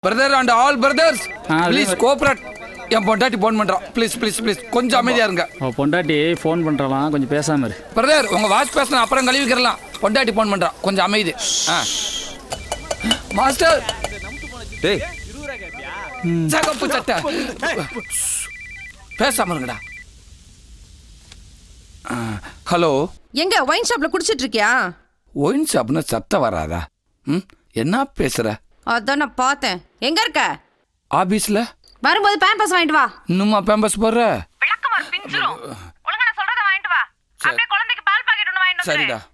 Brother and all brothers ஆ, அதே please மாதிரி. கோஆப்ரேட் என் பொண்டாட்டி போன் பண்றான் ப்ளீஸ் ப்ளீஸ் ப்ளீஸ் கொஞ்சம் அமைதியா இருங்க அவள் பொண்டாட்டி ஃபோன் பண்ணுறலாம் கொஞ்சம் பேசாம இரு பிரதர் உங்க வாட்ச் பேசணும் அப்புறம் கழுவிக்கிறலாம் பொண்டாட்டி போன் பண்றான் கொஞ்சம் அமைதி ஆ மாஸ்டர் டேய் சகப்பு சட்டை பேசாம இருங்கடா ஹலோ எங்க ஒயின் ஷாப்ல குடிச்சிட்டு இருக்கியா ஒயின் ஷாப்னு சத்தம் வராதா ம் என்ன பேசுற அதான் நான் பார்த்தேன் எங்க இருக்க ஆபீஸ்ல வரும்போது பேம்பஸ் வாங்கிட்டு வா இன்னுமா பேம்பஸ் போடுற விளக்கமாறு பிஞ்சிரும் ஒழுங்கா நான் சொல்றத வாங்கிட்டு வா அப்படியே குழந்தைக்கு பால் பாக்கெட் ஒன்று வாங்கிட்டு வந்துரு. சரிடா